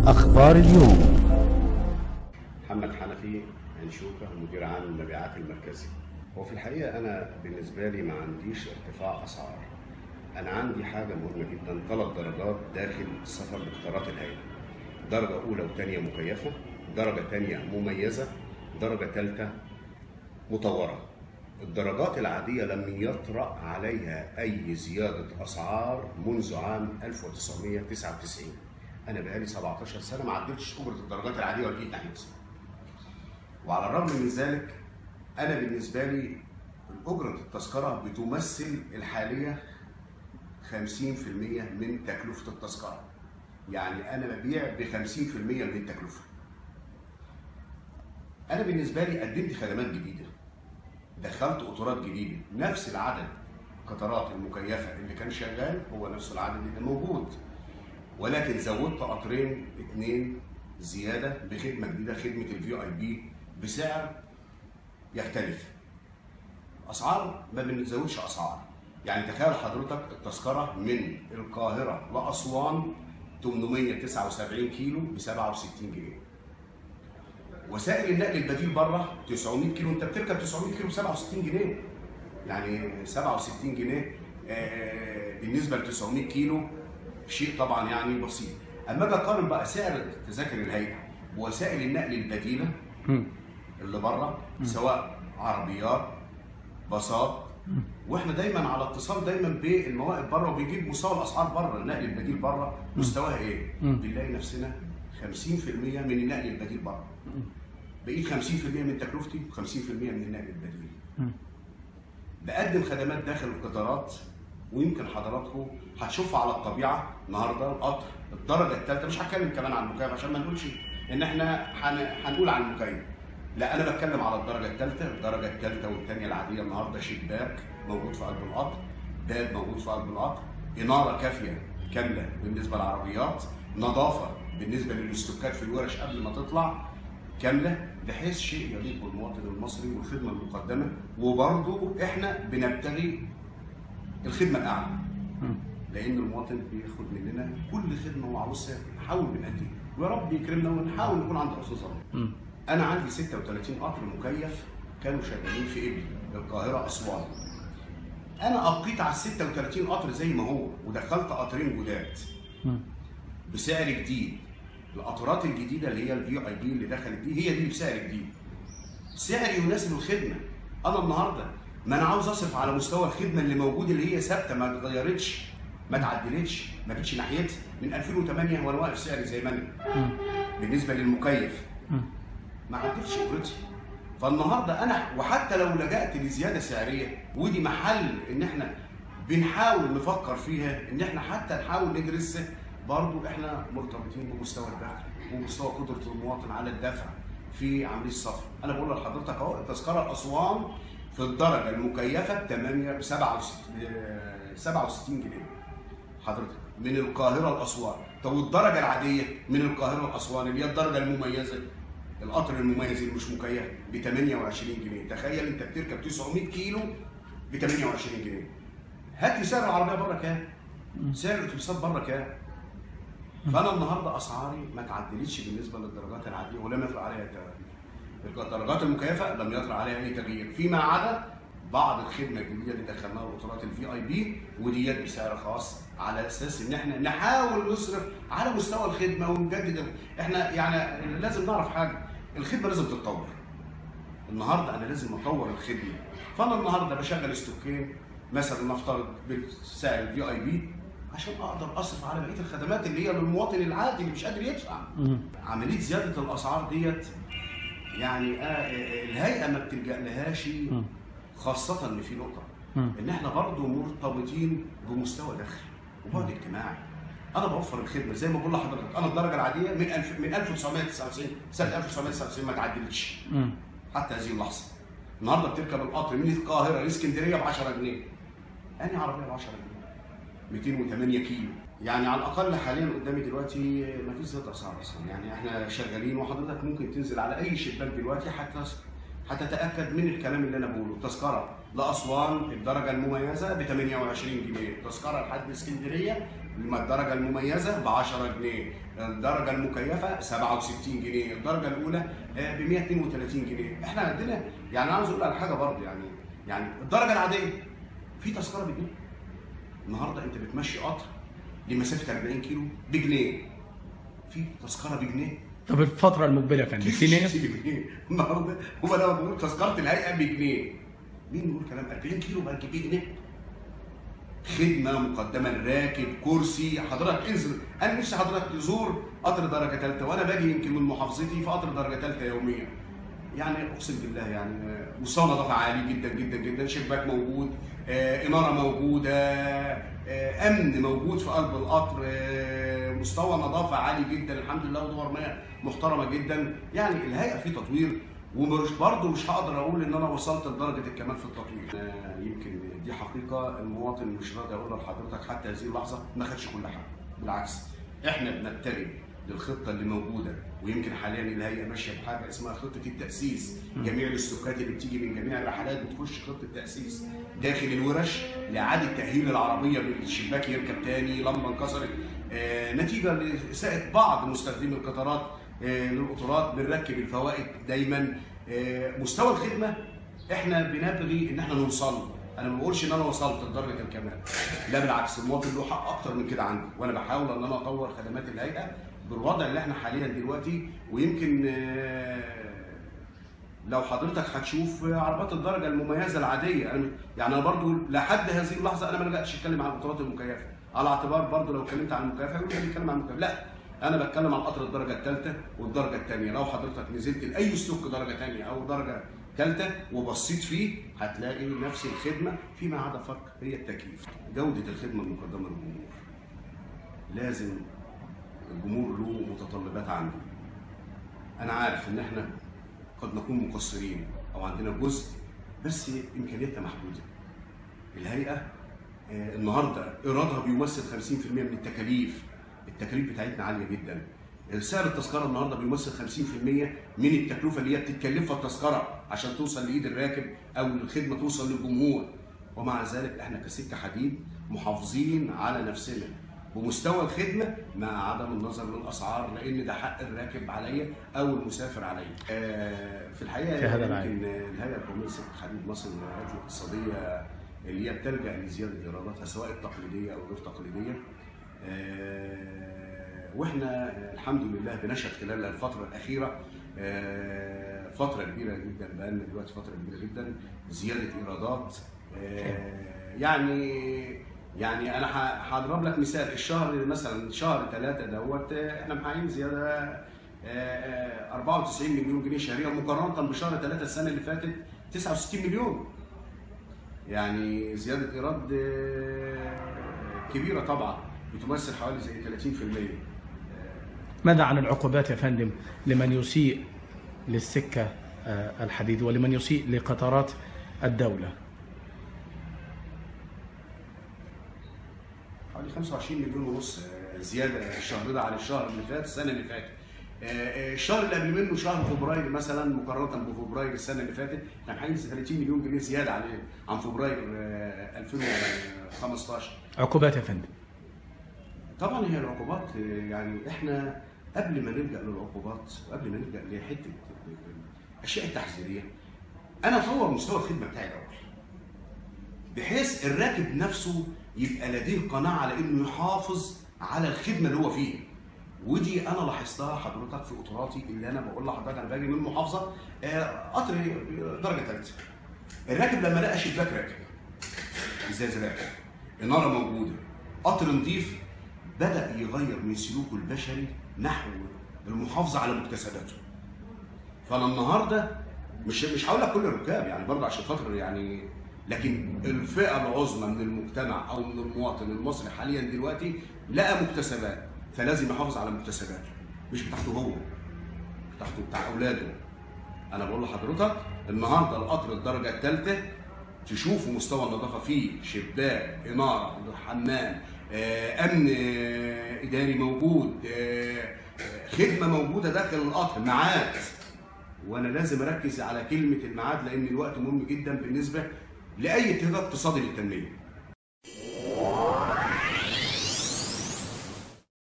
أخبار اليوم محمد حنفي انشوكه مدير عام المبيعات المركزي هو في الحقيقه انا بالنسبه لي ما عنديش ارتفاع اسعار انا عندي حاجه مهمه جدا ثلاث درجات داخل السفر بقطارات الهيئه درجه اولى وثانيه مكيفه درجه ثانيه مميزه درجه ثالثه مطوره الدرجات العادية لم يطرأ عليها أي زيادة أسعار منذ عام 1999 أنا بقالي 17 سنة ما عدتش أجرة الدرجات العادية ولا جيت ناحيتها وعلى الرغم من ذلك انا بالنسبه لي اجره التذكره بتمثل الحاليه 50% من تكلفه التذكره يعني انا ببيع ب 50% من التكلفه انا بالنسبه لي قدمت خدمات جديده دخلت قطارات جديده نفس العدد قطارات المكيفه اللي كان شغال هو نفس العدد اللي موجود ولكن زودت قطرين اثنين زياده بخدمه جديده خدمه الفي اي بي بسعر يختلف اسعار ما بنزودش اسعار يعني تخيل حضرتك التذكره من القاهره لاسوان 879 كيلو ب 67 جنيه وسائل النقل البديل بره 900 كيلو انت بتركب 900 كيلو ب 67 جنيه يعني 67 جنيه آه، بالنسبه ل 900 كيلو شيء طبعا يعني بسيط اما اجي اقارن بقى سعر تذاكر الهيئه ووسائل النقل البديله اللي بره سواء عربيات باصات واحنا دايما على اتصال دايما بالمواقف بره وبيجيب مستوى الاسعار بره النقل البديل بره مستواها ايه؟ بنلاقي نفسنا 50% من النقل البديل بره بقيت 50% من تكلفتي و50% من النقل البديل بقدم خدمات داخل القطارات ويمكن حضراتكم هتشوفوا على الطبيعه النهارده القطر الدرجه الثالثه مش هتكلم كمان عن المكيف عشان ما نقولش ان احنا هن- هنقول عن المكيف لا انا بتكلم على الدرجه الثالثه الدرجه الثالثه والثانيه العاديه النهارده شباك موجود في قلب القطر باب موجود في قلب القطر اناره كافيه كامله بالنسبه للعربيات نظافه بالنسبه للاستوكات في الورش قبل ما تطلع كامله بحيث شيء يليق بالمواطن المصري والخدمه المقدمه وبرضه احنا بنبتغي الخدمه الاعلى لان المواطن بياخد مننا كل خدمه هو عاوزها نحاول بنأديها ويا رب يكرمنا ونحاول نكون عند حسن ظن انا عندي 36 قطر مكيف كانوا شغالين في ابلي القاهره اسوان انا ابقيت على ال 36 قطر زي ما هو ودخلت قطرين جداد بسعر جديد القطارات الجديده اللي هي الفي اي بي اللي دخلت دي هي دي اللي بسعر جديد سعر يناسب الخدمه انا النهارده ما انا عاوز اصرف على مستوى الخدمه اللي موجود اللي هي ثابته ما اتغيرتش ما اتعدلتش ما جتش ناحيتها من 2008 وانا واقف سعري زي ما انا بالنسبه للمكيف ما عدتش اجرتي فالنهارده انا وحتى لو لجأت لزياده سعريه ودي محل ان احنا بنحاول نفكر فيها ان احنا حتى نحاول ندرسها برضو احنا مرتبطين بمستوى الدخل ومستوى قدره المواطن على الدفع في عمليه السفر انا بقول لحضرتك اهو التذكره لاسوان في الدرجه المكيفه ب 8 ب 67 جنيه حضرتك من القاهره لاسوان طب والدرجه العاديه من القاهره لاسوان اللي هي الدرجه المميزه القطر المميز اللي مش مكيف ب 28 جنيه تخيل انت بتركب 900 كيلو ب 28 جنيه هات لي سعر العربيه بره كام سعر الاتوبيسات بره كام فانا النهارده اسعاري ما تعدلتش بالنسبه للدرجات العاديه ولم يطرا عليها تغيير الدرجات المكيفه لم يطرا عليها اي تغيير فيما عدا بعض الخدمه الجديده اللي دخلناها القطارات الفي اي بي وديت بسعر خاص على اساس ان احنا نحاول نصرف على مستوى الخدمه ونجدد احنا يعني لازم نعرف حاجه الخدمه لازم تتطور النهارده انا لازم اطور الخدمه فانا النهارده بشغل استوكين مثلا نفترض بالسعر الفي اي بي عشان اقدر اصرف على بقيه الخدمات اللي هي للمواطن العادي اللي مش قادر يدفع عمليه زياده الاسعار ديت يعني آه الهيئه ما بتلجا لهاش خاصه ان في نقطه ان احنا برضو مرتبطين بمستوى دخل وبعد اجتماعي انا بوفر الخدمه زي ما بقول لحضرتك انا الدرجه العاديه من 1000 من 1999 سنه 1999 ما تعدلتش حتى هذه اللحظه النهارده بتركب القطر من القاهره لاسكندريه ب 10 جنيه انهي عربيه ب 10 جنيه 208 كيلو يعني على الاقل حاليا قدامي دلوقتي ما فيش زياده اسعار اصلا يعني احنا شغالين وحضرتك ممكن تنزل على اي شباك دلوقتي حتى هتتاكد من الكلام اللي انا بقوله التذكره لاسوان الدرجه المميزه ب 28 جنيه تذكره لحد اسكندريه الدرجه المميزه ب 10 جنيه الدرجه المكيفه 67 جنيه الدرجه الاولى ب 132 جنيه احنا عندنا يعني عاوز اقول على حاجه برضه يعني يعني الدرجه العاديه في تذكره بجنيه النهارده انت بتمشي قطر لمسافه 40 كيلو بجنيه في تذكره بجنيه طب الفتره المقبله يا فندم كيف في ناس الشيبسي بجنيه النهارده هو لما بقول تذكره الهيئه بجنيه مين بيقول كلام 40 كيلو بقى بجنيه خدمه مقدمه للراكب كرسي حضرتك انزل انا نفسي حضرتك تزور قطر درجه ثالثه وانا باجي يمكن من محافظتي في قطر درجه ثالثه يوميا يعني اقسم بالله يعني آه، مستوى نظافه عالي جدا جدا جدا شباك موجود آه، اناره موجوده آه، امن موجود في قلب القطر آه، مستوى نظافه عالي جدا الحمد لله ودور مياه محترمه جدا يعني الهيئه في تطوير ومش برضه مش هقدر اقول ان انا وصلت لدرجه الكمال في التطوير آه، يمكن دي حقيقه المواطن مش راضي اقولها لحضرتك حتى هذه اللحظه ما خدش كل حاجه بالعكس احنا بنتجه للخطه اللي موجوده ويمكن حاليا الهيئه ماشيه بحاجه اسمها خطه التاسيس جميع الاستوكات اللي بتيجي من جميع الرحلات بتخش خطه تاسيس داخل الورش لاعاده تاهيل العربيه بالشباك يركب تاني لمبه انكسرت آه نتيجه لاساءه بعض مستخدمي القطارات آه للقطارات بنركب الفوائد دايما آه مستوى الخدمه احنا بنبغي ان احنا نوصل له. انا ما بقولش ان انا وصلت لدرجه الكمال لا بالعكس المواطن له حق اكتر من كده عندي وانا بحاول ان انا اطور خدمات الهيئه بالوضع اللي احنا حاليا دلوقتي ويمكن آه، لو حضرتك هتشوف عربات الدرجه المميزه العاديه انا يعني انا برضو لحد هذه اللحظه انا ما لجأتش اتكلم عن القطارات المكيفه على اعتبار برضو لو اتكلمت عن المكيفه يقول لي بيتكلم عن المكيفه لا انا بتكلم عن قطر الدرجه الثالثه والدرجه الثانيه لو حضرتك نزلت لاي ستوك درجه ثانيه او درجه ثالثه وبصيت فيه هتلاقي نفس الخدمه فيما عدا فرق هي التكييف جوده الخدمه المقدمه للجمهور لازم الجمهور له متطلبات عنده انا عارف ان احنا قد نكون مقصرين او عندنا جزء بس امكانياتنا محدوده الهيئه آه، النهارده ايرادها بيمثل 50% من التكاليف التكاليف بتاعتنا عاليه جدا سعر التذكره النهارده بيمثل 50% من التكلفه اللي هي بتتكلفها التذكره عشان توصل لايد الراكب او الخدمه توصل للجمهور ومع ذلك احنا كسكه حديد محافظين على نفسنا بمستوى الخدمه مع عدم النظر للاسعار لان ده حق الراكب عليا او المسافر عليا. آه، في الحقيقه في هذا العام. يمكن الهيئه القوميه لسكه حديد مصر من الهيئات الاقتصاديه اللي هي بتلجا لزياده ايراداتها سواء التقليديه او غير تقليديه. آه، واحنا الحمد لله بنشهد خلال الفتره الاخيره آه، فتره كبيره جدا بقالنا دلوقتي فتره كبيره جدا زياده ايرادات آه، يعني يعني انا ه- هضرب لك مثال الشهر مثلا شهر ثلاثه دوت آه، احنا محققين زياده آه، آه، 94 مليون جنيه شهريا مقارنه بشهر ثلاثه السنه اللي فاتت 69 مليون يعني زياده ايراد آه، كبيره طبعا بتمثل حوالي زي 30% ماذا عن العقوبات يا فندم لمن يسيء للسكه آه، الحديد ولمن يسيء لقطارات الدوله حوالي 25 مليون ونص آه، زياده الشهر ده عن الشهر اللي فات السنه اللي فاتت آه، آه، الشهر اللي قبل منه شهر فبراير مثلا مقارنه بفبراير السنه اللي فاتت كان حوالي 30 مليون جنيه زياده عن عن فبراير آه، 2015 عقوبات يا فندم طبعا هي العقوبات آه، يعني احنا قبل ما نلجا للعقوبات وقبل ما نلجا لحته الاشياء التحذيريه انا اطور مستوى الخدمه بتاعي الاول بحيث الراكب نفسه يبقى لديه قناعه على انه يحافظ على الخدمه اللي هو فيها ودي انا لاحظتها حضرتك في قطاراتي اللي انا بقول لحضرتك انا باجي من محافظه آه، قطر درجه ثالثه الراكب لما لقى شباك راكب ازاز راكب اناره موجوده قطر نظيف بدا يغير من سلوكه البشري نحو المحافظه على مكتسباته فانا النهارده مش مش هقول لك كل الركاب يعني برضه عشان خاطر يعني لكن الفئه العظمى من المجتمع او من المواطن المصري حاليا دلوقتي لقى مكتسبات فلازم يحافظ على مكتسباته مش بتاعته هو بتاعته بتاع اولاده انا بقول لحضرتك النهارده القطر الدرجه الثالثه تشوفوا مستوى النظافه فيه شباك اناره حمام آه، امن آه، اداري موجود آه، آه، خدمه موجوده داخل القطر ميعاد وانا لازم اركز على كلمه الميعاد لان الوقت مهم جدا بالنسبه لاي اتجاه اقتصادي للتنميه